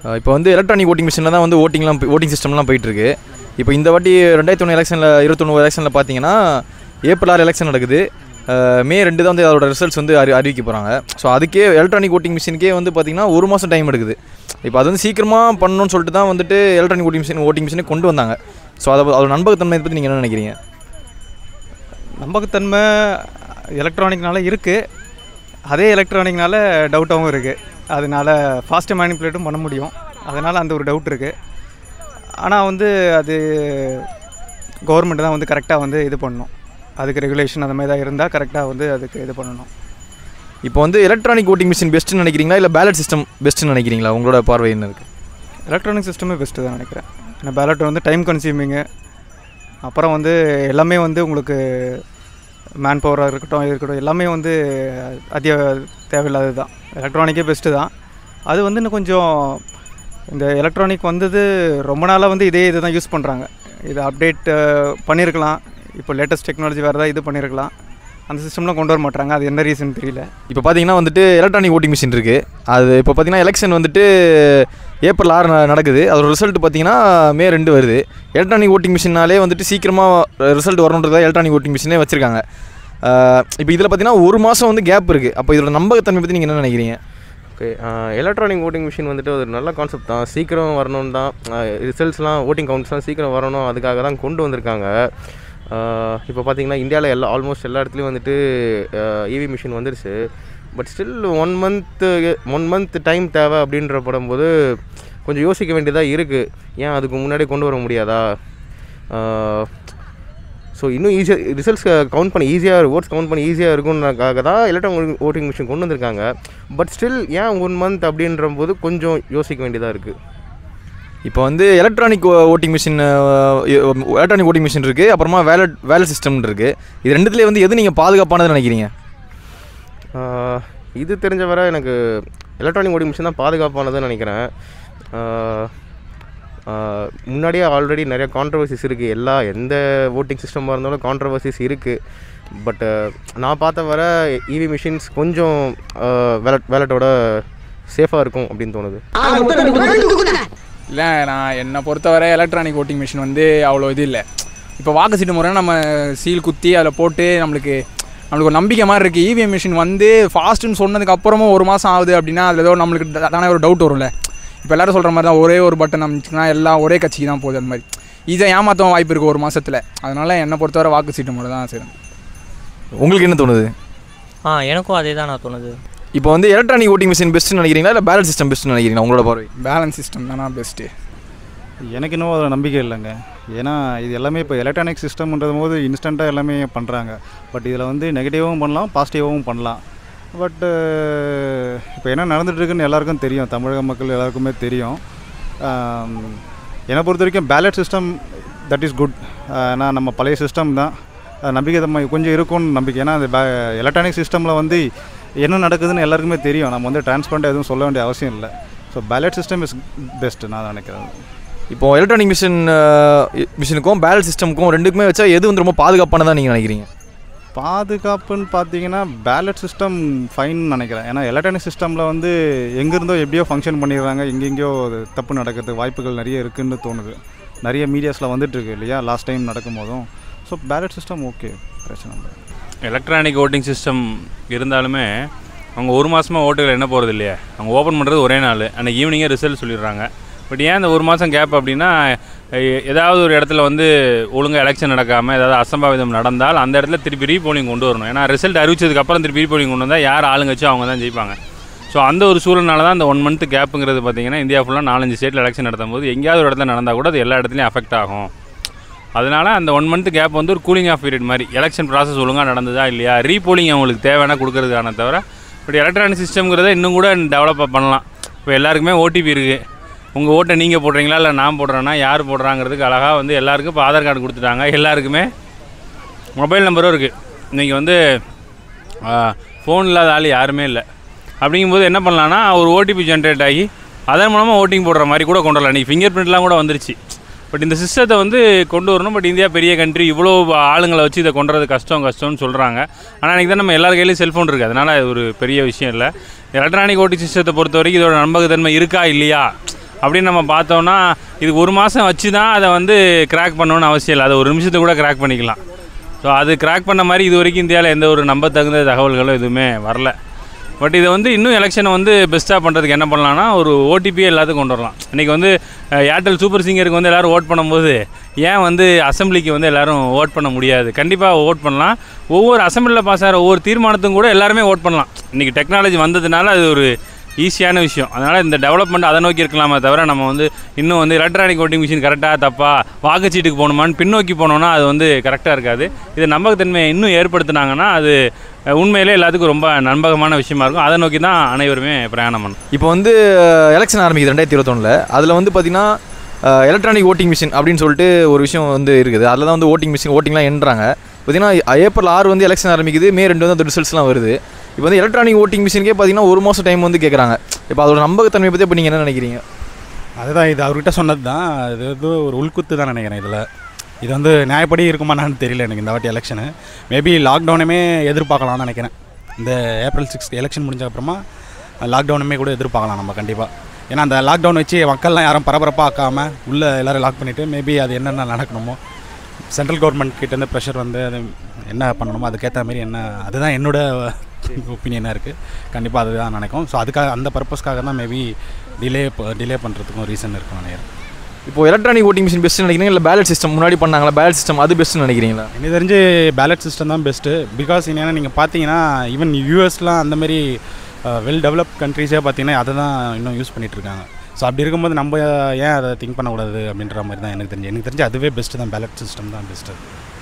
இப்போ வந்து electronic voting மிஷினில் தான் வந்து ஓட்டிங்லாம் ஓட்டிங் சிஸ்டம்லாம் போயிட்டுருக்கு இப்போ இந்த வாட்டி ரெண்டாயிரத்தி ஒன்று எலெக்ஷனில் இருபத்தொன்று எலெக்ஷனில் பார்த்தீங்கன்னா ஏப்ரல் ஆறு எலெக்ஷன் நடக்குது அஹ், மே ரெண்டு தான் வந்து அதோட ரிசல்ட்ஸ் வந்து அறி அறிவிக்க போகிறாங்க ஸோ அதுக்கே எலக்ட்ரானிக் ஓட்டிங் மிஷினுக்கே வந்து பார்த்திங்கன்னா ஒரு மாதம் டைம் எடுக்குது இப்போ அது வந்து சீக்கிரமாக பண்ணணும்னு சொல்லிட்டு தான் வந்துட்டு எலக்ட்ரானிக் ஓட்டிங் மிஷின் ஓட்டிங் மிஷினை கொண்டு வந்தாங்க ஸோ அதை அதோட நம்பகத்தன்மை பற்றி நீங்கள் என்ன நினைக்கிறீங்க நம்பகத்தன்மை எலக்ட்ரானிக்னால இருக்குது அதே எலக்ட்ரானிக்னால டவுட்டாகவும் இருக்குது அதனால ஃபாஸ்ட்டு மேனிப்புலேட்டும் பண்ண முடியும் அதனால் அந்த ஒரு டவுட் இருக்குது ஆனால் வந்து அது கவர்மெண்ட் தான் வந்து கரெக்டாக வந்து இது பண்ணணும் அதுக்கு ரெகுலேஷன் அந்த மாதிரி தான் இருந்தால் கரெக்டாக வந்து அதுக்கு இது பண்ணணும் இப்போ வந்து எலக்ட்ரானிக் ஓட்டிங் மிஷின் பெஸ்ட்டுன்னு நினைக்கிறீங்களா இல்லை பேலட் சிஸ்டம் பெஸ்ட்டுன்னு நினைக்கிறீங்களா உங்களோட பார்வை என்ன இருக்குது எலக்ட்ரானிக் சிஸ்டமே பெஸ்ட்டு தான் நினைக்கிறேன் ஏன்னா பேலட் வந்து டைம் கன்சியூமிங்கு அப்புறம் வந்து எல்லாமே வந்து உங்களுக்கு மேன் பவராக இருக்கட்டும் இது இருக்கட்டும் எல்லாமே வந்து அதிக தேவையில்லாதது தான் எலக்ட்ரானிக்கே பெஸ்ட்டு தான் அது வந்து இன்னும் கொஞ்சம் இந்த எலக்ட்ரானிக் வந்தது ரொம்ப நாளாக வந்து இதே இது தான் யூஸ் பண்ணுறாங்க இதை அப்டேட் பண்ணியிருக்கலாம் இப்போ லேட்டஸ்ட் டெக்னாலஜி வேறு ஏதாவது இது பண்ணியிருக்கலாம் அந்த சிஸ்டம்லாம் கொண்டு வர மாட்டாங்க அது என்ன ரீசன் தெரியல இப்போ பார்த்தீங்கன்னா வந்துட்டு எலக்ட்ரானிக் ஓட்டிங் மிஷின் இருக்குது அது இப்போ பார்த்தீங்கன்னா எலெக்ஷன் வந்துட்டு ஏப்ரல் ஆறு ந- நடக்குது அதோட ரிசல்ட் பார்த்தீங்கன்னா மே ரெண்டு வருது எலக்ட்ரானிக் ஓட்டிங் மிஷினாலே வந்துட்டு சீக்கிரமாக ரிசல்ட் வரணுன்றதா எலக்ட்ரானிக் ஓட்டிங் மிஷினே வச்சுருக்காங்க இப்போ இதில் பார்த்தீங்கன்னா ஒரு மாதம் வந்து கேப் இருக்குது அப்போ இதோட நம்பகத்தன்மை பற்றி நீங்கள் என்ன நினைக்கிறீங்க ஓகே எலக்ட்ரானிக் ஓட்டிங் மிஷின் வந்துட்டு ஒரு நல்ல கான்செப்ட் தான் சீக்கிரம் வரணும் தான் ரிசல்ட்ஸ்லாம் ஓட்டிங் கவுண்ட்ஸ்லாம் சீக்கிரம் வரணும் அதுக்காக தான் கொண்டு வந்திருக்காங்க இப்போ பார்த்தீங்கன்னா இந்தியாவில் எல்லா ஆல்மோஸ்ட் எல்லா இடத்துலையும் வந்துட்டு இவி மிஷின் வந்துருச்சு but still one month one month time தேவை அப்படின்ற படும்போது கொஞ்சம் யோசிக்க வேண்டியதாக இருக்குது ஏன் அதுக்கு முன்னாடி கொண்டு வர முடியாதா ஸோ இன்னும் ஈஸியாக ரிசல்ட்ஸ் கவுண்ட் பண்ண ஈஸியாக ஓட்ஸ் கவுண்ட் பண்ண ஈஸியாக இருக்கும்னாக்காக தான் எலக்ட்ரானிக் ஓட்டிங் மிஷின் கொண்டு வந்திருக்காங்க பட் ஸ்டில் ஏன் ஒன் மந்த் அப்படின்ற போது கொஞ்சம் யோசிக்க வேண்டியதாக இருக்குது இப்போ வந்து electronic voting machine electronic voting machine இருக்குது அப்புறமா வேலட் வேலட் சிஸ்டம் இருக்குது இது ரெண்டுத்துலேயே வந்து எது நீங்கள் பாதுகாப்பானதுன்னு நினைக்கிறீங்க ஆஹ் இது தெரிஞ்ச வரை எனக்கு எலக்ட்ரானிக் ஓட்டிங் மிஷின் தான் பாதுகாப்பானதுன்னு நினைக்கிறேன் ஆஹ் ஆஹ் முன்னாடியே ஆல்ரெடி நிறைய கான்ட்ரவர்சிஸ் இருக்குது எல்லா எந்த ஓட்டிங் சிஸ்டமாக இருந்தாலும் கான்ட்ரவர்சிஸ் இருக்குது பட் நான் பார்த்த வர இவி மிஷின்ஸ் கொஞ்சம் வேலட் வேலட்டோட சேஃபாக இருக்கும் அப்படின்னு தோணுது இல்லை நான் என்னை பொறுத்தவரை எலக்ட்ரானிக் ஓட்டிங் மிஷின் வந்து அவ்வளோ இது இல்லை இப்போ வாக்கு சீட்டு முறை நம்ம சீல் குத்தி அதில் போட்டு நம்மளுக்கு நம்மளுக்கு ஒரு நம்பிக்கை மாதிரி இருக்குது இவிஎம் மிஷின் வந்து ஃபாஸ்ட்டுன்னு சொன்னதுக்கு அப்புறமும் ஒரு மாதம் ஆகுது அப்படின்னா அதில் ஏதோ நம்மளுக்கு த- தானே ஒரு டவுட் வரும்ல இப்போ எல்லாரும் சொல்கிற மாதிரி தான் ஒரே ஒரு பட்டன் அமைச்சுன்னா எல்லாம் ஒரே கட்சிக்கு தான் போகுது அந்த மாதிரி இதை ஏமாற்றவும் வாய்ப்பு இருக்குது ஒரு மாதத்தில் அதனால் என்னை பொறுத்தவரை வாக்கு சீட்டு முறை தான் சரி உங்களுக்கு என்ன தோணுது ஆ எனக்கும் அதே தான் நான் தோணுது இப்போ வந்து எலக்ட்ரானிக் ஓட்டிங் மிஷின் பெஸ்ட்டுன்னு நினைக்கிறீங்களா இல்லை பேலட் சிஸ்டம் பெஸ்ட்டுன்னு நினைக்கிறீங்களா உங்களோட பார்வை பேலன்ஸ் சிஸ்டம் தானே பெஸ்ட்டு எனக்கு இன்னும் அதில் நம்பிக்கை இல்லைங்க ஏன்னா இது எல்லாமே இப்போ எலக்ட்ரானிக் சிஸ்டம்ன்றது போது இன்ஸ்டண்ட்டாக எல்லாமே பண்ணுறாங்க பட் இதில் வந்து நெகட்டிவாகவும் பண்ணலாம் பாசிட்டிவாகவும் பண்ணலாம் பட்டு இப்போ என்ன நடந்துகிட்ருக்குன்னு எல்லாருக்கும் தெரியும் தமிழக மக்கள் எல்லாருக்குமே தெரியும் ஆம், என்னை பொறுத்த வரைக்கும் ballot system that is good ஏன்னா நம்ம பழைய சிஸ்டம் தான் அஹ் நம்பிக்கை தம்ம கொஞ்சம் இருக்கும்னு நம்பிக்கை ஏன்னா அந்த எலக்ட்ரானிக் சிஸ்டமில் வந்து என்ன நடக்குதுன்னு எல்லாருக்குமே தெரியும் நம்ம வந்து டிரான்ஸ்பரண்ட் எதுவும் சொல்ல வேண்டிய அவசியம் இல்லை so ballot system is best நான் நினைக்கிறேன் இப்போ எலக்ட்ரானிக் மிஷின் மிஷினுக்கும் பேலட் சிஸ்டமுக்கும் ரெண்டுக்குமே வச்சா எது வந்து ரொம்ப பாதுகாப்பானதாக நீங்கள் நினைக்கிறீங்க பாதுகாப்புன்னு பார்த்தீங்கன்னா பேலட் சிஸ்டம் ஃபைன் நினைக்கிறேன் ஏன்னா எலக்ட்ரானிக் சிஸ்டமில் வந்து எங்கேருந்தோ எப்படியோ ஃபங்க்ஷன் பண்ணிடுறாங்க எங்கெங்கேயோ அது தப்பு நடக்கிறதுக்கு வாய்ப்புகள் நிறைய இருக்குன்னு தோணுது நிறைய மீடியாஸில் வந்துட்டுருக்கு இல்லையா லாஸ்ட் டைம் நடக்கும் போதும் ஸோ பேலட் சிஸ்டம் ஓகே பிரச்சனை இல்லை எலக்ட்ரானிக் ஓட்டிங் சிஸ்டம் இருந்தாலுமே அவங்க ஒரு மாதமாக ஓட்டுகள் என்ன போகிறது இல்லையா அவங்க ஓப்பன் பண்ணுறது ஒரே நாள் அன்றைக்கி ஈவினிங்கே ரிசல்ட் சொல்லிடுறாங்க பட் ஏன் இந்த ஒரு மாதம் கேப் அப்படின்னா எ- ஏதாவது ஒரு இடத்துல வந்து ஒழுங்காக எலெக்ஷன் நடக்காமல் ஏதாவது அசம்பாவிதம் நடந்தால் அந்த இடத்துல திருப்பி ரீபோலிங் கொண்டு வரணும் ஏன்னா ரிசல்ட் அறிவிச்சதுக்கு அப்புறம் திருப்பி ரீபோலிங் கொண்டு வந்தால் யார் ஆளுங்கச்சோ அவங்க தான் ஜெயிப்பாங்க ஸோ அந்த ஒரு சூழல்னால தான் இந்த ஒன் மந்த் கேப்புங்கிறது பார்த்தீங்கன்னா இந்தியா ஃபுல்லாக நாலஞ்சு ஸ்டேட்டில் எலெக்ஷன் நடத்தும் போது எங்கேயாவது ஒரு இடத்துல நடந்தால் கூட அது எல்லா இடத்துலையும் அஃபெக்ட் ஆகும் அதனால் அந்த ஒன் மந்த் கேப் வந்து ஒரு கூலிங் ஆஃப் பீரியட் மாதிரி எலெக்ஷன் ப்ராசஸ் ஒழுங்காக நடந்ததா இல்லையா ரீபோலிங் அவங்களுக்கு தேவைன்னா கொடுக்கறதுக்கான தவிர பட் எலக்ட்ரானிக் சிஸ்டம்ங்கிறத இன்னும் கூட டெவலப் பண்ணலாம் இப்போ எல்லாருக்குமே ஓடிபி இருக்குது உங்கள் ஓட்டை நீங்கள் போடுறீங்களா இல்லை நான் போடுறேன்னா யார் போடுறாங்கிறதுக்கு அழகாக வந்து எல்லாருக்கும் இப்போ ஆதார் கார்டு கொடுத்துட்டாங்க எல்லாருக்குமே மொபைல் நம்பரும் இருக்குது இன்றைக்கி வந்து ஃபோன் இல்லாத ஆள் யாருமே இல்லை அப்படிங்கும்போது என்ன பண்ணலான்னா ஒரு ஓடிபி ஜென்ரேட் ஆகி அதன் மூலமாக ஓட்டிங் போடுற மாதிரி கூட கொண்டு வரலாம் நீ ஃபிங்கர் பிரிண்ட்லாம் கூட வந்துருச்சு பட் இந்த சிஸ்டத்தை வந்து கொண்டு வரணும் பட் இந்தியா பெரிய கண்ட்ரி இவ்வளோ ஆளுங்களை வச்சு இதை கொண்டு வரது கஷ்டம் கஷ்டம்னு சொல்கிறாங்க ஆனால் இன்றைக்கி தான் நம்ம எல்லார் கையிலையும் செல்ஃபோன் இருக்குது அதனால் அது ஒரு பெரிய விஷயம் இல்லை எலக்ட்ரானிக் ஓட்டி சிஸ்டத்தை பொறுத்த வரைக்கும் இதோட நம்பகத்தன்மை இருக்கா இல்லையா அப்படின்னு நம்ம பார்த்தோன்னா இது ஒரு மாதம் வச்சு தான் அதை வந்து கிராக் பண்ணணும்னு அவசியம் இல்லை அதை ஒரு நிமிஷத்தை கூட கிராக் பண்ணிக்கலாம் ஸோ அது கிராக் பண்ண மாதிரி இது வரைக்கும் இந்தியாவில் எந்த ஒரு நம்பத்தகுந்த தகவல்களும் எதுவுமே வரல பட் இதை வந்து இன்னும் எலெக்ஷனை வந்து பெஸ்ட்டாக பண்ணுறதுக்கு என்ன பண்ணலாம்னா ஒரு ஓடிபியே எல்லாத்துக்கும் கொண்டு வரலாம் இன்றைக்கி வந்து அஹ், ஏர்டெல் சூப்பர் சிங்கருக்கு வந்து எல்லோரும் ஓட் பண்ணும்போது ஏன் வந்து அசெம்பிளிக்கு வந்து எல்லோரும் ஓட் பண்ண முடியாது கண்டிப்பாக ஓட் பண்ணலாம் ஒவ்வொரு அசெம்பிளியில் பாஸ் ஆகிற ஒவ்வொரு தீர்மானத்துக்கும் கூட எல்லாருமே ஓட் பண்ணலாம் இன்றைக்கி டெக்னாலஜி வந்ததுனால அது ஒரு ஈஸியான விஷயம் அதனால் இந்த டெவலப்மெண்ட் அதை நோக்கி இருக்கலாமே தவிர நம்ம வந்து இன்னும் வந்து எலக்ட்ரானிக் ஓட்டிங் மிஷின் கரெக்டாக தப்பா வாக்குச்சீட்டுக்கு போகணுமான்னு பின்னோக்கி போனோம்னா அது வந்து கரெக்டாக இருக்காது இது நம்பகத்தன்மையை இன்னும் ஏற்படுத்தினாங்கன்னா அது அஹ், உண்மையிலே எல்லாத்துக்கும் ரொம்ப நம்பகமான விஷயமா இருக்கும் அதை நோக்கி தான் அனைவருமே பிரயாணம் பண்ணணும் இப்போ வந்து எலெக்ஷன் ஆரம்பிக்குது ரெண்டாயிரத்தி இருபத்தொன்னில் அதில் வந்து பார்த்தீங்கன்னா எலக்ட்ரானிக் ஓட்டிங் மிஷின் அப்படின்னு சொல்லிட்டு ஒரு விஷயம் வந்து இருக்குது அதில் தான் வந்து ஓட்டிங் மிஷின் ஓட்டிங்லாம் எண்ணுறாங்க பார்த்தீங்கன்னா ஏப்ரல் ஆறு வந்து எலெக்ஷன் ஆரம்பிக்குது மே ரெண்டு வந்து அந்த ரிசல்ட்ஸ்லாம் வருது இப்போ வந்து எலக்ட்ரானிக் ஓட்டிங் மிஷினுக்கே பார்த்தீங்கன்னா ஒரு மாதம் டைம் வந்து கேட்குறாங்க இப்போ அதோட நம்பகத்தன்மை பற்றி இப்போ நீங்கள் என்ன நினைக்கிறீங்க அதுதான் இது அவர்கிட்ட சொன்னது தான் இது வந்து ஒரு உள்குத்து தான் நினைக்கிறேன் இதில் இது வந்து நியாயப்படி இருக்குமான்னு தெரியல எனக்கு இந்த வாட்டி எலெக்ஷனு மேபி லாக்டவுனுமே எதிர்பார்க்கலாம்னு நினைக்கிறேன் இந்த ஏப்ரல் சிக்ஸ் எலெக்ஷன் முடிஞ்ச அப்புறமா லாக்டவுனுமே கூட எதிர்பார்க்கலாம் நம்ம கண்டிப்பாக ஏன்னா அந்த லாக்டவுன் வச்சு மக்கள்லாம் யாரும் பரபரப்பாக ஆக்காமல் உள்ளே எல்லோரும் லாக் பண்ணிவிட்டு மேபி அது என்னென்ன நடக்கணுமோ சென்ட்ரல் கவர்மெண்ட் கிட்டேருந்து ப்ரெஷர் வந்து அது என்ன பண்ணணுமோ அதுக்கேற்ற மாதிரி என்ன அதுதான் என்னோட ஒப்பீனியனாக இருக்குது கண்டிப்பாக அதுதான் நினைக்கும் ஸோ அதுக்காக அந்த பர்பஸ்க்காக தான் மேபி டிலே டிலே பண்ணுறதுக்கும் ரீசன் இருக்கும் நினைக்கிறேன் இப்போ எலக்ட்ரானிக் ஓட்டிங் மிஷின் பெஸ்ட் நினைக்கிறீங்க இல்லை பேலட் சிஸ்டம் முன்னாடி பண்ணாங்களா பேலட் சிஸ்டம் அது பெஸ்ட்னு நினைக்கிறீங்களா எனக்கு தெரிஞ்சு பேலட் சிஸ்டம் தான் பெஸ்ட்டு பிகாஸ் ஏன்னா நீங்கள் பார்த்தீங்கன்னா ஈவன் யூஎஸ்லாம் அந்த மாதிரி வெல் டெவலப் கண்ட்ரீஸே பார்த்தீங்கன்னா அதை தான் இன்னும் யூஸ் பண்ணிட்டு இருக்காங்க ஸோ அப்படி இருக்கும்போது நம்ம ஏன் அதை திங்க் பண்ணக்கூடாது அப்படின்ற மாதிரி தான் எனக்கு தெரிஞ்சு எனக்கு தெரிஞ்சு அதுவே பெஸ்ட்டு தான் பேலட் சிஸ்டம் தான் பெஸ்ட்டு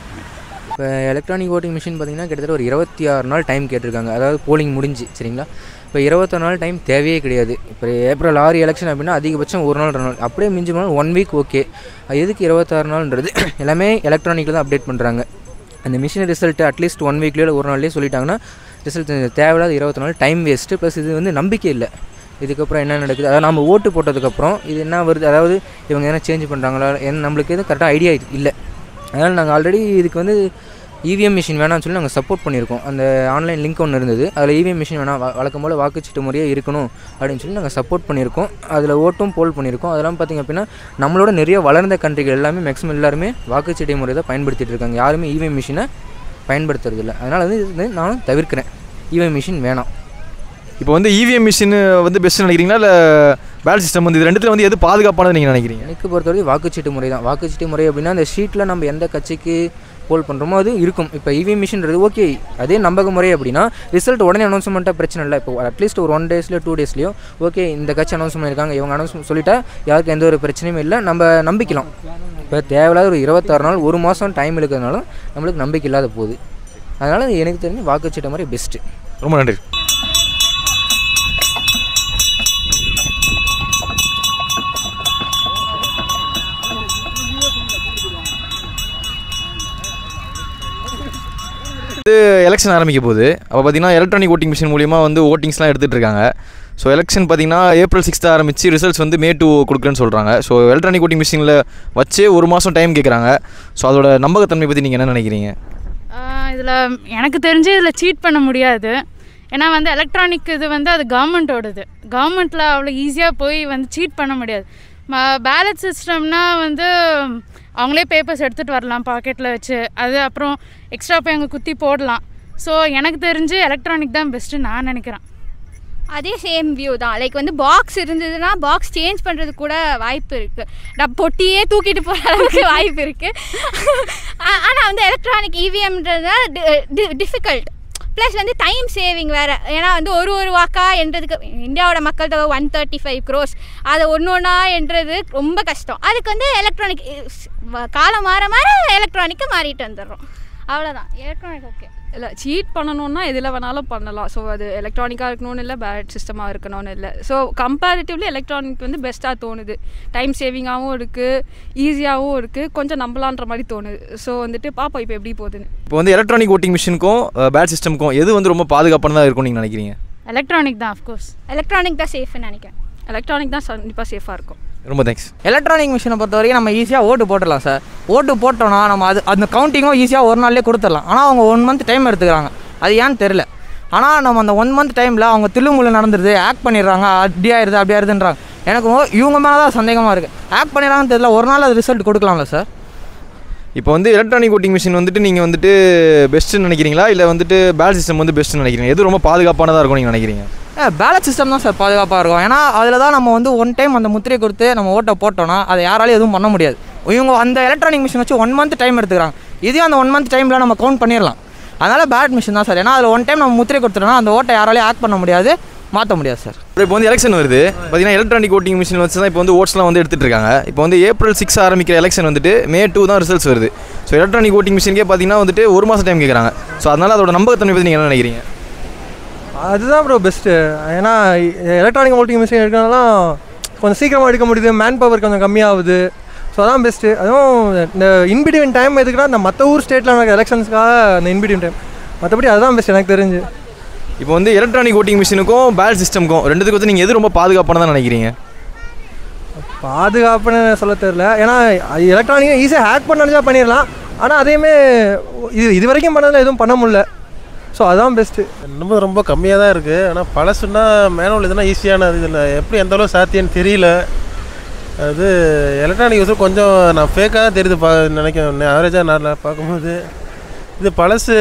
இப்போ எலக்ட்ரானிக் ஓட்டிங் மிஷின் பார்த்தீங்கன்னா கிட்டத்தட்ட ஒரு இருபத்தி ஆறு நாள் டைம் கேட்டிருக்காங்க அதாவது போலிங் முடிஞ்சு சரிங்களா இப்போ இருபத்தாறு நாள் டைம் தேவையே கிடையாது இப்போ ஏப்ரல் ஆறு எலெக்ஷன் அப்படின்னா அதிகபட்சம் ஒரு நாள் ரெண்டு நாள் அப்படியே மிஞ்சி போனால் ஒன் வீக் ஓகே எதுக்கு இருபத்தாறு நாள்ன்றது எல்லாமே எலக்ட்ரானிக்கில் தான் அப்டேட் பண்ணுறாங்க அந்த மிஷின் ரிசல்ட்டு அட்லீஸ்ட் ஒன் வீக்லேயோ இல்லை ஒரு நாள்லேயே சொல்லிட்டாங்கன்னா ரிசல்ட் தேவையில்லாத இருபத்தி நாள் டைம் வேஸ்ட்டு ப்ளஸ் இது வந்து நம்பிக்கை இல்லை இதுக்கப்புறம் என்ன நடக்குது அதாவது நம்ம ஓட்டு போட்டதுக்கப்புறம் இது என்ன வருது அதாவது இவங்க என்ன சேஞ்ச் பண்ணுறாங்களா என்ன நம்மளுக்கு எதுவும் கரெக்டாக ஐடியா இல்லை அதனால் நாங்கள் ஆல்ரெடி இதுக்கு வந்து இவிஎம் மிஷின் வேணாம்னு சொல்லி நாங்கள் சப்போர்ட் பண்ணியிருக்கோம் அந்த ஆன்லைன் லிங்க் ஒன்று இருந்தது அதில் இவிஎம் மிஷின் வேணாம் வ- வழக்கம் போல் வாக்குச்சீட்டு முறையே இருக்கணும் அப்படின்னு சொல்லி நாங்கள் சப்போர்ட் பண்ணியிருக்கோம் அதில் ஓட்டும் போல் பண்ணியிருக்கோம் அதெல்லாம் பார்த்திங்க அப்படின்னா நம்மளோட நிறைய வளர்ந்த கண்ட்ரிகள் எல்லாமே மேக்ஸிமம் எல்லாருமே வாக்குச்சீட்டு முறை தான் பயன்படுத்திட்டு இருக்காங்க யாருமே இவிஎம் மிஷினை பயன்படுத்துறதில்ல அதனால் வந்து இது நானும் தவிர்க்கிறேன் இவிஎம் மிஷின் வேணாம் இப்போ வந்து இவிஎம் மிஷின் வந்து பெஸ்ட் நினைக்கிறீங்களா இல்லை பேலட் சிஸ்டம் வந்து இது ரெண்டுத்துல வந்து எது பாதுகாப்பானது நீங்கள் நினைக்கிறீங்க எனக்கு பொறுத்தவரைக்கும் வாக்குச்சீட்டு முறை தான் வாக்குச்சீட்டு முறை அப்படின்னா அந்த ஷீட்டில் நம்ம எந்த கட்சிக்கு போல் பண்ணுறோமோ அது இருக்கும் இப்போ இவிஎம் மிஷின்றது ஓகே அதே நம்பக முறை அப்படின்னா ரிசல்ட் உடனே அனௌன்ஸ்மெண்ட்டாக பிரச்சனை இல்லை இப்போ அட்லீஸ்ட் ஒரு ஒன் டேஸ்லையோ டூ டேஸ்லையோ ஓகே இந்த கட்சி அனௌன்ஸ் பண்ணியிருக்காங்க இவங்க அனௌன்ஸ் சொல்லிட்டா யாருக்கும் எந்த ஒரு பிரச்சனையும் இல்லை நம்ம நம்பிக்கலாம் இப்போ தேவையில்லாத ஒரு இருபத்தாறு நாள் ஒரு மாதம் டைம் இருக்கிறதுனாலும் நம்மளுக்கு நம்பிக்கை இல்லாத போகுது அதனால் எனக்கு தெரிஞ்சு வாக்குச்சீட்டு முறை பெஸ்ட்டு ரொம்ப நன்றி வந்து எலெக்ஷன் ஆரம்பிக்க போகுது அப்போ பார்த்தீங்கன்னா எலக்ட்ரானிக் ஓட்டிங் மிஷின் மூலியமா வந்து ஓட்டிங்ஸ்லாம் எடுத்துகிட்டு இருக்காங்க ஸோ எலெக்ஷன் பார்த்தீங்கன்னா ஏப்ரல் சிக்ஸ்த்து ஆரம்பிச்சு ரிசல்ட்ஸ் வந்து மே டூ கொடுக்குறேன்னு சொல்கிறாங்க ஸோ எலக்ட்ரானிக் ஓட்டிங் மிஷினில் வச்சே ஒரு மாதம் டைம் கேட்குறாங்க ஸோ அதோட நம்பகத்தன்மை பற்றி நீங்கள் என்ன நினைக்கிறீங்க இதில் எனக்கு தெரிஞ்சு இதில் சீட் பண்ண முடியாது ஏன்னா வந்து எலக்ட்ரானிக் இது வந்து அது கவர்மெண்ட்டோடது கவர்மெண்ட்டில் அவ்வளோ ஈஸியாக போய் வந்து சீட் பண்ண முடியாது பேலட் சிஸ்டம்னா வந்து அவங்களே பேப்பர்ஸ் எடுத்துகிட்டு வரலாம் பாக்கெட்டில் வச்சு அது அப்புறம் எக்ஸ்ட்ரா போய் அங்கே குத்தி போடலாம் ஸோ எனக்கு தெரிஞ்சு எலக்ட்ரானிக் தான் பெஸ்ட்டு நான் நினைக்கிறேன் அதே சேம் வியூ தான் லைக் வந்து பாக்ஸ் இருந்ததுன்னா பாக்ஸ் சேஞ்ச் பண்ணுறது கூட வாய்ப்பு இருக்குது நான் பொட்டியே தூக்கிட்டு போகிற அளவுக்கு வாய்ப்பு இருக்குது ஆனால் வந்து எலக்ட்ரானிக் இவிஎம்ன்றதுனால டிஃபிகல்ட் ப்ளஸ் வந்து டைம் சேவிங் வேறு ஏன்னா வந்து ஒரு ஒரு வாக்கா என்றதுக்கு இந்தியாவோட மக்கள் தொகை ஒன் தேர்ட்டி ஃபைவ் க்ரோஸ் அதை ஒன்று ஒன்றா என்றது ரொம்ப கஷ்டம் அதுக்கு வந்து எலக்ட்ரானிக் காலம் மாற மாற எலக்ட்ரானிக்கு மாறிட்டு வந்துடுறோம் அவ்வளோதான் எலக்ட்ரானிக் ஓகே இல்லை சீட் பண்ணணும்னா எதில் வேணாலும் பண்ணலாம் ஸோ அது எலக்ட்ரானிக்காக இருக்கணும்னு இல்லை பேலட் சிஸ்டமாக இருக்கணும்னு இல்லை ஸோ கம்பேரிட்டிவ்லி எலக்ட்ரானிக் வந்து பெஸ்ட்டாக தோணுது டைம் சேவிங்காகவும் இருக்குது ஈஸியாகவும் இருக்குது கொஞ்சம் நம்பலான்ற மாதிரி தோணுது ஸோ வந்துட்டு பார்ப்போம் இப்போ எப்படி போகுதுன்னு இப்போ வந்து எலக்ட்ரானிக் ஓட்டிங் மிஷினுக்கும் பேட் சிஸ்டம்க்கும் எது வந்து ரொம்ப பாதுகாப்பானதாக இருக்கும் நீங்கள் நினைக்கிறீங்க எலக்ட்ரானிக் தான் அஃப்கோர்ஸ் எலக்ட்ரானிக் தான் சேஃப்னு நினைக்கிறேன் எலக்ட்ரானிக் தான் கண்டிப்பாக சேஃபாக இருக்கும் ரொம்ப தேங்க்ஸ் எலக்ட்ரானிக் மிஷினை பொறுத்த வரைக்கும் நம்ம ஈஸியாக ஓட்டு போட்டுடலாம் சார் ஓட்டு போட்டோம்னா நம்ம அது அந்த கவுண்டிங்கும் ஈஸியாக ஒரு நாள்லேயே கொடுத்துடலாம் ஆனால் அவங்க ஒன் மந்த் டைம் எடுத்துக்கிறாங்க அது ஏன்னு தெரில ஆனால் நம்ம அந்த ஒன் மந்த் டைமில் அவங்க தில்லுமுள்ளு நடந்துருது ஆக்ட் பண்ணிடுறாங்க அப்படி ஆயிருது அப்படி ஆயிருதுன்றாங்க எனக்கு மோ- இவங்க மேலே தான் சந்தேகமாக இருக்குது ஹேக் பண்ணிடலாம்னு தெரியல ஒரு நாள் அது ரிசல்ட் கொடுக்கலாம்ல சார் இப்போ வந்து எலக்ட்ரானிக் ஓட்டிங் மிஷின் வந்துட்டு நீங்கள் வந்துட்டு பெஸ்ட்டுன்னு நினைக்கிறீங்களா இல்லை வந்துட்டு பேல் சிஸ்டம் வந்து பெஸ்ட்டுன்னு நினைக்கிறீங்க எது ரொம்ப பாதுகாப்பானதாக இருக்கும் நீங்கள் நினைக்கிறீங்க பேலட் சிஸ்டம் தான் சார் பாதுகாப்பாக இருக்கும் ஏன்னா அதில் தான் நம்ம வந்து ஒன் டைம் அந்த முத்திரை கொடுத்து நம்ம ஓட்டை போட்டோம்னா அதை யாராலையும் எதுவும் பண்ண முடியாது இவங்க அந்த எலக்ட்ரானிக் மிஷின் வச்சு ஒன் மந்த் டைம் எடுத்துக்கிறாங்க இதையும் அந்த ஒன் மந்த் டைமில் நம்ம கவுண்ட் பண்ணிடலாம் அதனால் பேலட் மிஷின் தான் சார் ஏன்னா அதில் ஒன் டைம் நம்ம முத்திரை கொடுத்துட்டோம்னா அந்த ஓட்டை யாராலையும் ஆக்ட் பண்ண முடியாது மாற்ற முடியாது சார் இப்போ வந்து எலெக்ஷன் வருது பார்த்தீங்கன்னா எலக்ட்ரானிக் ஓட்டிங் மிஷின் வச்சு தான் இப்போ வந்து ஓட்ஸ்லாம் வந்து எடுத்துட்டு இருக்காங்க இப்போ வந்து ஏப்ரல் சிக்ஸ் ஆரம்பிக்கிற எலெக்ஷன் வந்துட்டு மே டூ தான் ரிசல்ட்ஸ் வருது ஸோ எலக்ட்ரானிக் ஓட்டிங் மிஷினுக்கே பார்த்தீங்கன்னா வந்துட்டு ஒரு மாதம் டைம் கேட்குறாங்க ஸோ அதனால் அதோட நம்பகத்தன்மை பற்றி நீங்கள் என்ன நினைக்கிறீங்க அதுதான் ப்ரோ பெஸ்ட்டு ஏன்னா எலக்ட்ரானிக் ஓட்டிங் மிஷின் எடுக்கிறனால கொஞ்சம் சீக்கிரமாக எடுக்க முடியுது மேன் பவர் கொஞ்சம் கம்மியாகுது ஸோ அதான் பெஸ்ட்டு அதுவும் இந்த இன்பிட்வீன் டைம் எதுக்குன்னா இந்த மற்ற ஊர் ஸ்டேட்டில் நடக்கிற எலெக்ஷன்ஸ்க்காக இந்த இன்பிட்வீன் டைம் மற்றபடி அதுதான் பெஸ்ட் எனக்கு தெரிஞ்சு இப்போ வந்து எலக்ட்ரானிக் ஓட்டிங் மிஷினுக்கும் பேல் சிஸ்டம்க்கும் ரெண்டுத்துக்கு வந்து நீங்கள் எது ரொம்ப பாதுகாப்பானதாக நினைக்கிறீங்க பாதுகாப்புன்னு சொல்ல தெரில ஏன்னா எலக்ட்ரானிக்கை ஈஸியாக ஹேக் பண்ண நினச்சா பண்ணிடலாம் ஆனால் அதையுமே இது இது வரைக்கும் பண்ணதில் எதுவும் பண்ண முடியல ஸோ அதான் பெஸ்ட்டு இன்னமும் ரொம்ப கம்மியாக தான் இருக்குது ஆனால் பழசுன்னா மேனுவல் இதுனா ஈஸியானது இதில் எப்படி எந்த அளவு சாத்தியம்னு தெரியல அது எலக்ட்ரானிக் யூஸும் கொஞ்சம் நான் ஃபேக்காக தான் தெரியுது பா நினைக்கிறேன் ஆவரேஜாக நான் நான் பார்க்கும்போது இது பழசு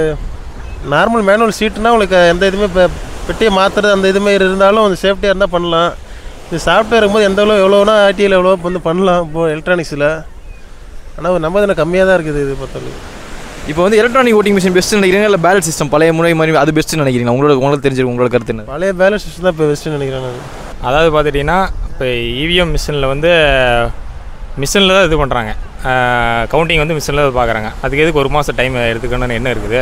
நார்மல் மேனுவல் சீட்டுனா உங்களுக்கு எந்த இதுவுமே இப்போ பெட்டியை மாற்றுறது அந்த இதுமே இருந்தாலும் கொஞ்சம் சேஃப்டியாக இருந்தால் பண்ணலாம் இது சாஃப்ட்வேர் இருக்கும்போது எந்த அளவு எவ்வளோனா ஆர்டியில் எவ்வளோ வந்து பண்ணலாம் இப்போது எலக்ட்ரானிக்ஸில் ஆனால் நம்ம இதில் கம்மியாக தான் இருக்குது இது பொறுத்தவரைக்கும் இப்போ வந்து எலக்ட்ரானிக் ஓட்டிங் மிஷின் பெஸ்ட்டு நினைக்கிறீங்க இல்லை பேலட் சிஸ்டம் பழைய முறை மாதிரி அது பெஸ்ட்டு நினைக்கிறீங்க உங்களோட உங்களுக்கு தெரிஞ்சிருக்கும் உங்களோட கருத்து என்ன பழைய பேலன்ஸ் சிஸ்டம் தான் இப்போ பெஸ்ட்டுன்னு நினைக்கிறேன் நான் அதாவது பார்த்துட்டிங்கன்னா இப்போ இவிஎம் மிஷினில் வந்து மிஷினில் தான் இது பண்ணுறாங்க கவுண்டிங் வந்து மிஷினில் தான் பார்க்குறாங்க அதுக்கு எதுக்கு ஒரு மாதம் டைம் எடுத்துக்கணும்னு என்ன இருக்குது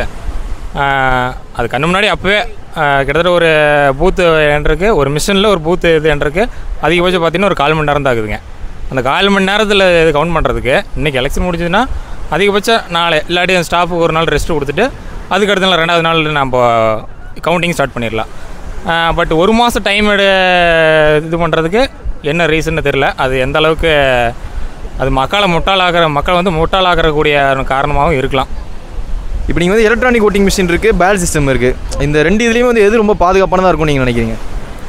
ஆஹ் அது கண்ணு முன்னாடி அப்போவே ஆஹ் கிட்டத்தட்ட ஒரு பூத்து என்றருக்கு ஒரு மிஷினில் ஒரு பூத்து இது என்றருக்கு அதிகபட்சம் பார்த்தீங்கன்னா ஒரு கால் மணி நேரம் தான் ஆகுதுங்க அந்த கால் மணி நேரத்தில் இது கவுண்ட் பண்ணுறதுக்கு இன்றைக்கி எலெக்ஷன் முடிஞ்சதுன்னா அதிகபட்சம் நாளை இல்லாட்டி அந்த ஸ்டாஃபுக்கு ஒரு நாள் ரெஸ்ட் கொடுத்துட்டு அதுக்கு அடுத்த நாள் ரெண்டாவது நாள் நம்ம கவுண்டிங் ஸ்டார்ட் பண்ணிடலாம் பட் ஒரு மாதம் டைம் எடு இது பண்ணுறதுக்கு என்ன ரீசன்னு தெரில அது எந்த அளவுக்கு அது மக்களை முட்டாளாகிற மக்கள் வந்து முட்டாளாகிறக்கூடிய காரணமாகவும் இருக்கலாம் இப்போ நீங்கள் வந்து எலக்ட்ரானிக் ஓட்டிங் மிஷின் இருக்குது பேல் சிஸ்டம் இருக்குது இந்த ரெண்டு இதுலேயும் வந்து எது ரொம்ப பாதுகாப்பானதாக இருக்கும் நீங்கள் நினைக்கிறீங்க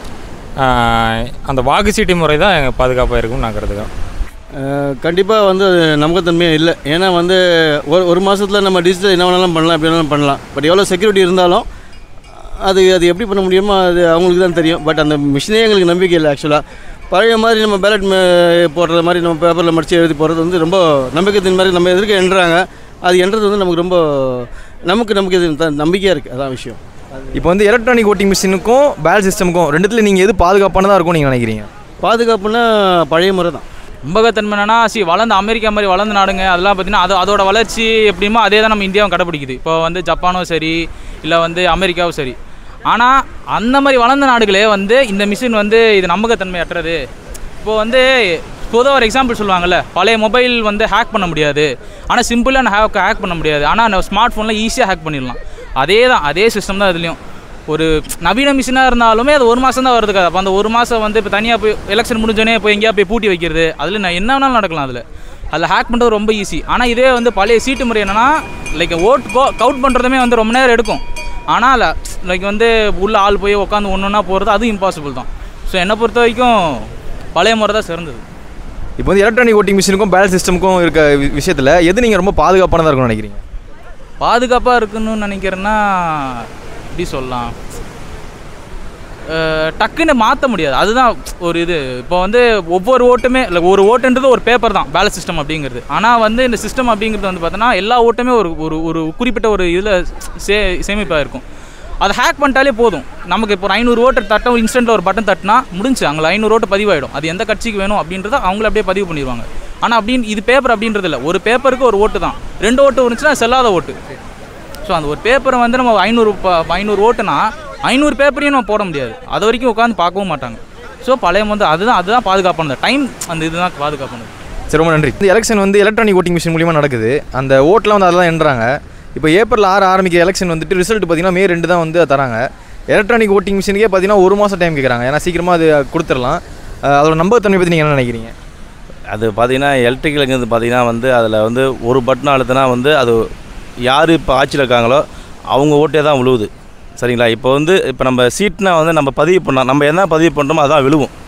ஆஹ் அந்த வாக்கு சீட்டு முறை தான் பாதுகாப்பாக இருக்கும்னு நான் கருதுகிறேன் கண்டிப்பாக வந்து அது நம்பகத்தன்மையே இல்லை ஏன்னா வந்து ஒரு ஒரு மாதத்தில் நம்ம டிஜிட்டல் என்ன வேணாலும் பண்ணலாம் எப்படி வேணாலும் பண்ணலாம் பட் எவ்வளோ செக்யூரிட்டி இருந்தாலும் அது அது எப்படி பண்ண முடியுமோ அது அவங்களுக்கு தான் தெரியும் பட் அந்த மிஷினே எங்களுக்கு நம்பிக்கை இல்லை ஆக்சுவலாக பழைய மாதிரி நம்ம பேலட் போடுற மாதிரி நம்ம பேப்பரில் மடித்து எழுதி போடுறது வந்து ரொம்ப நம்பிக்கைத்தின் மாதிரி நம்ம எதிர்க்க எண்ணுறாங்க அது எண்றது வந்து நமக்கு ரொம்ப நமக்கு நமக்கு இது த- நம்பிக்கையாக இருக்குது அதான் விஷயம் இப்போ வந்து எலக்ட்ரானிக் ஓட்டிங் மிஷினுக்கும் பேல் சிஸ்டமுக்கும் ரெண்டுத்துல நீங்கள் எது பாதுகாப்பானதாக இருக்கும் நீங்கள் நினைக்கிறீங்க பாதுகாப்புனா பழைய முறை தான் நம்பகத்தன்மை என்னன்னா சி வளர்ந்த அமெரிக்கா மாதிரி வளர்ந்த நாடுங்க அதெல்லாம் பார்த்தீங்கன்னா அது அதோட வளர்ச்சி எப்படிமோ அதே தான் நம்ம இந்தியாவும் கடைப்பிடிக்குது இப்போ வந்து ஜப்பானும் சரி இல்லை வந்து அமெரிக்காவும் சரி ஆனால் அந்த மாதிரி வளர்ந்த நாடுகளே வந்து இந்த மிஷின் வந்து இது நம்பகத்தன்மை அற்றது இப்போ வந்து பொதுவாக ஒரு எக்ஸாம்பிள் சொல்லுவாங்கல்ல பழைய மொபைல் வந்து ஹேக் பண்ண முடியாது ஆனால் சிம்பிளாக ஹேக் ஹேக் பண்ண முடியாது ஆனால் அந்த ஸ்மார்ட் ஃபோனில் ஈஸியாக ஹேக் பண்ணிடலாம் அதே தான் அதே சிஸ்டம் தான் இதுலேயும் ஒரு நவீன மிஷினாக இருந்தாலுமே அது ஒரு மாதம் தான் வருது கதை அப்போ அந்த ஒரு மாதம் வந்து இப்போ தனியாக போய் எலெக்ஷன் முடிஞ்சோடனே போய் எங்கேயா போய் பூட்டி வைக்கிறது அதில் நான் என்ன வேணாலும் நடக்கலாம் அதில் அதில் ஹேக் பண்ணுறது ரொம்ப ஈஸி ஆனால் இதே வந்து பழைய சீட்டு முறை என்னென்னா லைக் ஓட் கோ கவுட் பண்ணுறதுமே வந்து ரொம்ப நேரம் எடுக்கும் ஆனால் லைக் வந்து உள்ள ஆள் போய் உட்காந்து ஒன்று ஒன்றா போகிறது அதுவும் இம்பாசிபிள் தான் ஸோ என்னை பொறுத்த வரைக்கும் பழைய முறை தான் சிறந்தது இப்போ வந்து எலக்ட்ரானிக் ஓட்டிங் மிஷினுக்கும் பேல் சிஸ்டமுக்கும் இருக்க வி- விஷயத்தில் எது நீங்கள் ரொம்ப பாதுகாப்பானதாக இருக்கும்னு நினைக்கிறீங்க பாதுகாப்பாக இருக்கணும்னு நினைக்கிறேன்னா எப்படி சொல்லலாம் அஹ், டக்குன்னு மாற்ற முடியாது அதுதான் ஒரு இது இப்போ வந்து ஒவ்வொரு ஓட்டுமே இல்லை ஒரு ஓட்டுன்றது ஒரு பேப்பர் தான் பேலட் சிஸ்டம் அப்படிங்கிறது ஆனால் வந்து இந்த சிஸ்டம் அப்படிங்கிறது வந்து பார்த்தோன்னா எல்லா ஓட்டுமே ஒரு ஒரு ஒரு குறிப்பிட்ட ஒரு இதில் சே சேமிப்பாக இருக்கும் அதை ஹேக் பண்ணிட்டாலே போதும் நமக்கு இப்போ ஒரு ஐநூறு ஓட்டு தட்ட இன்ஸ்டன்ட்டில் ஒரு பட்டன் தட்டினா முடிஞ்சு அங்கே ஐநூறு ஓட்டு பதிவாயிடும் அது எந்த கட்சிக்கு வேணும் அப்படின்றத அவங்கள அப்படியே பதிவு பண்ணிடுவாங்க ஆனால் அப்படின்னு இது பேப்பர் அப்படின்றது இல்லை ஒரு பேப்பருக்கு ஒரு ஓட்டு தான் ரெண்டு ஓட்டு இருந்துச்சுன்னா செல்லாத ஓட்டு ஸோ அந்த ஒரு பேப்பரை வந்து நம்ம ஐநூறு ப- ஐநூறு ஓட்டுனா ஐநூறு பேப்பரையும் நம்ம போட முடியாது அது வரைக்கும் உட்காந்து பார்க்கவும் மாட்டாங்க ஸோ பழைய வந்து அதுதான் அதுதான் பாதுகாப்பானது டைம் அந்த இதுதான் பாதுகாப்பானது சரி ரொம்ப நன்றி இந்த எலெக்ஷன் வந்து எலக்ட்ரானிக் ஓட்டிங் மிஷின் மூலியமாக நடக்குது அந்த ஓட்டெலாம் வந்து அதெல்லாம் எண்ணுறாங்க இப்போ ஏப்ரல் ஆறு ஆரம்பிக்கிற எலெக்ஷன் வந்துட்டு ரிசல்ட் பார்த்தீங்கன்னா மே ரெண்டு தான் வந்து தராங்க எலக்ட்ரானிக் ஓட்டிங் மிஷினுக்கே பார்த்தீங்கன்னா ஒரு மாதம் டைம் கேட்குறாங்க ஏன்னா சீக்கிரமாக அது கொடுத்துடலாம் அஹ் அதோட நம்பகத்தன்மை பற்றி நீங்கள் என்ன நினைக்கிறீங்க அது பார்த்தீங்கன்னா எலக்ட்ரிக்கலுங்கிறது பார்த்தீங்கன்னா வந்து அதில் வந்து ஒரு பட்டன் அழுத்தினா வந்து அது யார் இப்போ ஆட்சியில் இருக்காங்களோ அவங்க ஓட்டே தான் விழுவுது சரிங்களா இப்போ வந்து இப்போ நம்ம சீட்னா வந்து நம்ம பதிவு பண்ணோம் நம்ம என்ன பதிவு பண்ணுறோமோ அதான் விழுவும்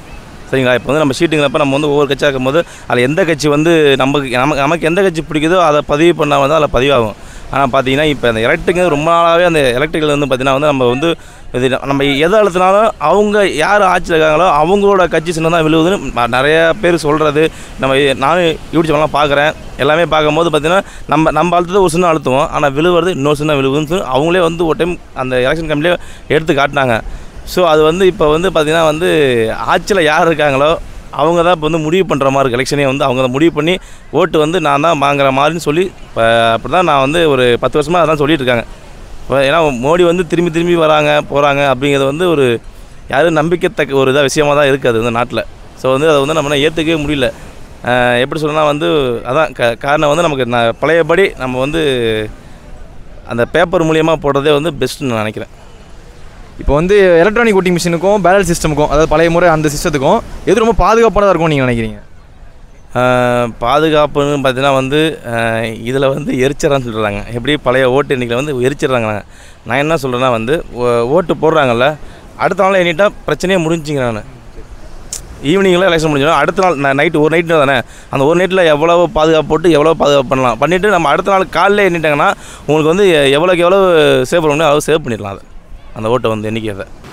சரிங்களா இப்போ வந்து நம்ம ஷீட்டுங்கிறப்ப நம்ம வந்து ஒவ்வொரு கட்சியாக இருக்கும்போது அதில் எந்த கட்சி வந்து நமக்கு நமக்கு நமக்கு எந்த கட்சி பிடிக்குதோ அதை பதிவு பண்ணால் வந்து அதில் பதிவாகும் ஆனால் பார்த்தீங்கன்னா இப்போ அந்த எலக்ட்ரிக் ரொம்ப நாளாகவே அந்த எலக்ட்ரிக்கல் வந்து பார்த்தீங்கன்னா வந்து நம்ம வந்து இது நம்ம எதை அழுத்தினாலும் அவங்க யார் ஆட்சியில் இருக்காங்களோ அவங்களோட கட்சி சின்னம் தான் விழுவுதுன்னு ம- நிறைய பேர் சொல்கிறது நம்ம இ- நானும் யூடியூப்லாம் பார்க்குறேன் எல்லாமே பார்க்கும்போது பார்த்தீங்கன்னா நம்ம நம்ம அழுத்தது ஒரு சின்ன அழுத்துவோம் ஆனால் விழுவுறது இன்னொரு சின்ன விழுவுதுன்னு சொல்லி அவங்களே வந்து ஒரு டைம் அந்த எலெக்ஷன் கமிட்டிலே எடுத்து காட்டினாங்க ஸோ அது வந்து இப்போ வந்து பார்த்திங்கன்னா வந்து ஆட்சியில் யார் இருக்காங்களோ அவங்க தான் இப்போ வந்து முடிவு பண்ணுற மாதிரி இருக்கு எலெக்ஷனே வந்து அவங்க தான் முடிவு பண்ணி ஓட்டு வந்து நான் தான் வாங்குற மாதிரின்னு சொல்லி இப்போ அப்படி தான் நான் வந்து ஒரு பத்து வருஷமாக அதான் சொல்லிட்டு இருக்காங்க இப்போ ஏன்னா மோடி வந்து திரும்பி திரும்பி வராங்க போகிறாங்க அப்படிங்கிறது வந்து ஒரு யாரும் நம்பிக்கைத்தக்க ஒரு இதாக விஷயமா தான் இருக்குது அது வந்து நாட்டில் ஸோ வந்து அதை வந்து நம்ம ஏற்றுக்கவே முடியல அஹ் எப்படி சொல்லணும்னா வந்து அதான் க காரணம் வந்து நமக்கு நான் பழையபடி நம்ம வந்து அந்த பேப்பர் மூலியமாக போடுறதே வந்து பெஸ்ட்டுன்னு நான் நினைக்கிறேன் இப்போ வந்து எலக்ட்ரானிக் ஓட்டிங் மிஷினுக்கும் பேலட் சிஸ்டமுக்கும் அதாவது பழைய முறை அந்த சிஸ்டத்துக்கும் எது ரொம்ப பாதுகாப்பானதாக இருக்கும் நீங்கள் நினைக்கிறீங்க ஆஹ் பாதுகாப்புன்னு பார்த்தீங்கன்னா வந்து இதில் வந்து எரிச்சிடறான்னு சொல்கிறாங்க எப்படி பழைய ஓட்டு எண்ணிக்கையில் வந்து எரிச்சிடுறாங்க நான் என்ன சொல்கிறேன்னா வந்து ஓ- ஓட்டு போடுறாங்கல்ல அடுத்த நாள் எண்ணிட்டா பிரச்சனையே முடிஞ்சுங்க நான் ஈவினிங்கில் எலெக்ஷன் முடிஞ்சிடும் அடுத்த நாள் நைட்டு ஒரு நைட்டு தானே அந்த ஒரு நைட்டில் எவ்வளோ பாதுகாப்பு போட்டு எவ்வளோ பாதுகாப்பு பண்ணலாம் பண்ணிவிட்டு நம்ம அடுத்த நாள் காலையில் எண்ணிட்டாங்கன்னா உங்களுக்கு வந்து எவ்வளோக்கு எவ்வளோ சேவ் பண்ண முடியும் அவ்வளோ சேவ் பண்ணிடலாம் அதை அந்த ஓட்டை வந்து எண்ணிக்கையை